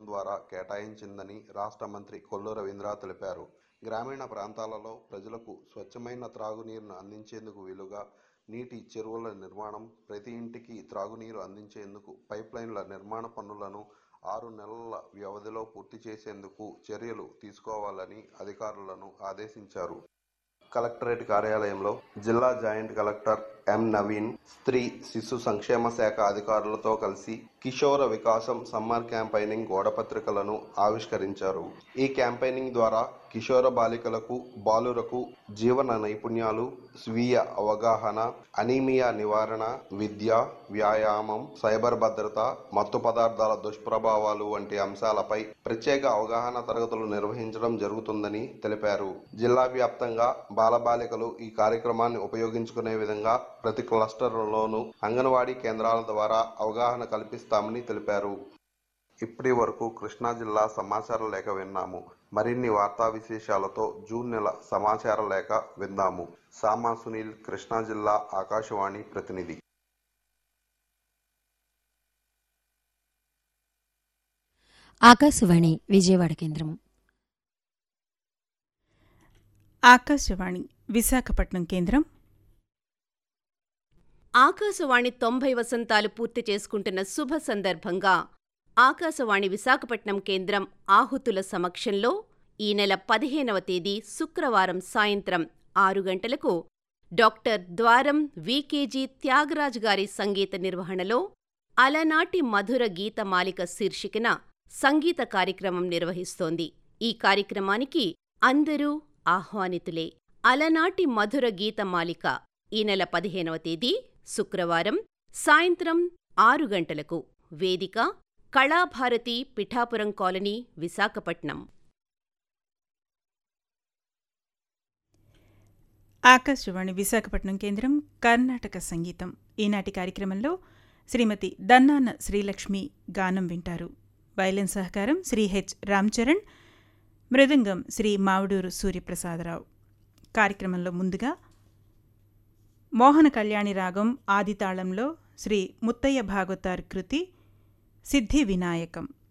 ద్వారా కేటాయించిందని రాష్ట్ర మంత్రి కొల్లు రవీంద్ర తెలిపారు గ్రామీణ ప్రాంతాలలో ప్రజలకు స్వచ్ఛమైన త్రాగునీరును అందించేందుకు వీలుగా నీటి చెరువుల నిర్మాణం ప్రతి ఇంటికి త్రాగునీరు అందించేందుకు పైప్ లైన్ల నిర్మాణ పనులను ఆరు నెలల వ్యవధిలో పూర్తి చేసేందుకు చర్యలు తీసుకోవాలని అధికారులను ఆదేశించారు కలెక్టరేట్ కార్యాలయంలో జిల్లా జాయింట్ కలెక్టర్ ఎం నవీన్ స్త్రీ శిశు సంక్షేమ శాఖ అధికారులతో కలిసి కిషోర వికాసం సమ్మర్ క్యాంపైనింగ్ గోడపత్రికలను ఆవిష్కరించారు ఈ క్యాంపైనింగ్ ద్వారా కిషోర బాలికలకు బాలురకు జీవన నైపుణ్యాలు స్వీయ అవగాహన అనీమియా నివారణ విద్య వ్యాయామం సైబర్ భద్రత మత్తు పదార్థాల దుష్ప్రభావాలు వంటి అంశాలపై ప్రత్యేక అవగాహన తరగతులు నిర్వహించడం జరుగుతుందని తెలిపారు జిల్లా వ్యాప్తంగా బాలబాలికలు ఈ కార్యక్రమాన్ని ఉపయోగించుకునే విధంగా ప్రతి క్లస్టర్లోనూ అంగన్వాడీ కేంద్రాల ద్వారా అవగాహన కల్పిస్తామని తెలిపారు ఇప్పటి వరకు కృష్ణా జిల్లా సమాచార లేఖ విన్నాము మరిన్ని వార్తా విశేషాలతో జూన్ నెల సమాచార లేఖ విందాము సామా సునీల్ కృష్ణా జిల్లా ఆకాశవాణి ప్రతినిధి ఆకాశవాణి విజయవాడ కేంద్రం ఆకాశవాణి విశాఖపట్నం కేంద్రం ఆకాశవాణి తొంభై వసంతాలు పూర్తి చేసుకుంటున్న శుభ సందర్భంగా ఆకాశవాణి విశాఖపట్నం కేంద్రం ఆహుతుల సమక్షంలో ఈ నెల పదిహేనవ తేదీ శుక్రవారం సాయంత్రం ఆరు గంటలకు డాక్టర్ ద్వారం వికేజీ త్యాగరాజ్ గారి సంగీత నిర్వహణలో అలనాటి మధుర గీతమాలిక శీర్షికన సంగీత కార్యక్రమం నిర్వహిస్తోంది ఈ కార్యక్రమానికి అందరూ ఆహ్వానితులే అలనాటి మధుర గీతమాలిక ఈ నెల పదిహేనవ తేదీ శుక్రవారం సాయంత్రం ఆరు గంటలకు వేదిక కళాభారతి పిఠాపురం కాలనీ విశాఖపట్నం ఆకాశవాణి విశాఖపట్నం కేంద్రం కర్ణాటక సంగీతం ఈనాటి కార్యక్రమంలో శ్రీమతి దన్నాన శ్రీలక్ష్మి గానం వింటారు వైలెన్ సహకారం శ్రీ హెచ్ రామ్చరణ్ మృదంగం శ్రీ మావుడూరు సూర్యప్రసాదరావు కార్యక్రమంలో ముందుగా మోహన కళ్యాణి రాగం ఆదితాళంలో శ్రీ ముత్తయ్య భాగవతార్ కృతి సిద్ధి వినాయకం